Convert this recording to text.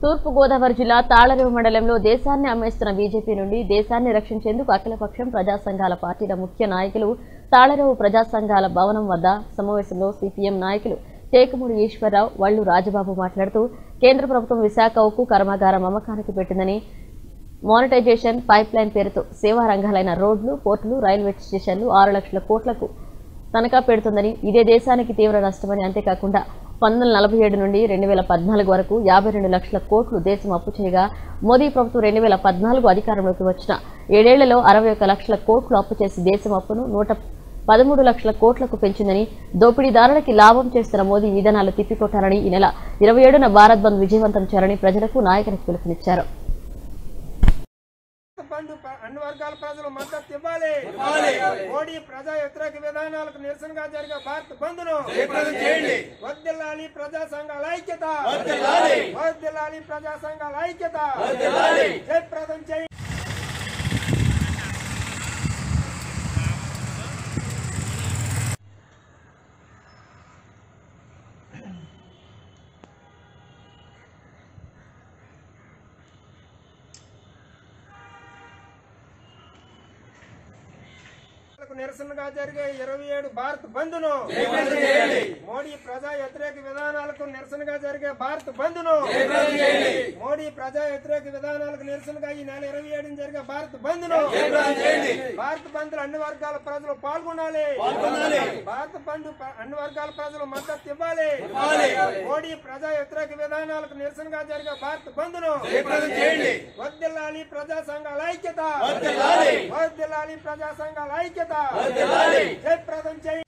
తూర్పు గోదావరి జిల్లా తాళరేవు మండలంలో దేశాన్ని అమ్మేస్తున్న బీజేపీ నుండి దేశాన్ని రక్షించేందుకు అఖిలపక్షం ప్రజా సంఘాల పార్టీల ముఖ్య నాయకులు తాళరేవు ప్రజా సంఘాల భవనం వద్ద సమావేశంలో సిపిఎం నాయకులు టేకమూడి ఈశ్వరరావు వళ్ళు రాజబాబు మాట్లాడుతూ కేంద్ర ప్రభుత్వం విశాఖ ఉక్కు కర్మాగారం అమ్మకానికి పెట్టిందని మానిటైజేషన్ పైప్ లైన్ పేరుతో సేవా రంగాలైన రోడ్లు పోర్టులు రైల్వే స్టేషన్లు ఆరు లక్షల కోట్లకు తనఖా పెడుతుందని ఇదే దేశానికి తీవ్ర నష్టమని అంతేకాకుండా పంతొమ్మిది నలభై ఏడు నుండి రెండు వేల పద్నాలుగు వరకు యాభై రెండు లక్షల కోట్లు దేశం అప్పు చేయగా మోదీ ప్రభుత్వం రెండు వేల పద్నాలుగు అధికారంలోకి వచ్చిన ఏడేళ్లలో అరవై ఒక్క లక్షల కోట్లు అప్పు చేసి దేశం అప్పును నూట పదమూడు లక్షల కోట్లకు పెంచిందని దోపిడీదారులకి లాభం చేస్తున్న మోదీ విధానాలు తిప్పికొట్టారని ఈ నెల ఇరవై ఏడున భారత్ బంద్ విజయవంతం చేయాలని ప్రజలకు నాయకులకు పిలుపునిచ్చారు బంధు ప- అన్ని వర్గాల ప్రజలు మద్దతు ఇవ్వాలి మోడీ ప్రజా వ్యతిరేక విధానాలకు నిరసనగా జరిగే భారత్ బంధును వర్దిల్లాలి ప్రజా సంఘాల ఐక్యత వర్దిల్లాలి ప్రజా సంఘాల ఐక్యత జయప్రదం చేయి కు నిరసనగా జరిగే ఇరవై ఏడు భారత్ బంధును మోడీ ప్రజా వ్యతిరేక విధానాలకు నిరసనగా జరిగే భారత్ బంధును మోడీ ప్రజా వ్యతిరేక విధానాలకు నిరసనగా ఈ నెల ఇరవై ఏడున జరిగే భారత్ బంధును భారత్ బంధులు అన్ని వర్గాల ప్రజలు పాల్గొనాలి భారత బంధు ప- అన్ని వర్గాల ప్రజలు మద్దతు ఇవ్వాలి మోడీ ప్రజా వ్యతిరేక విధానాలకు నిరసనగా జరిగే భారత్ బంధును వర్దిల్లాలి ప్రజా సంఘాల ఐక్యత వర్దిల్లాలి ప్రజా సంఘాల ఐక్యత జయప్రదం చేయి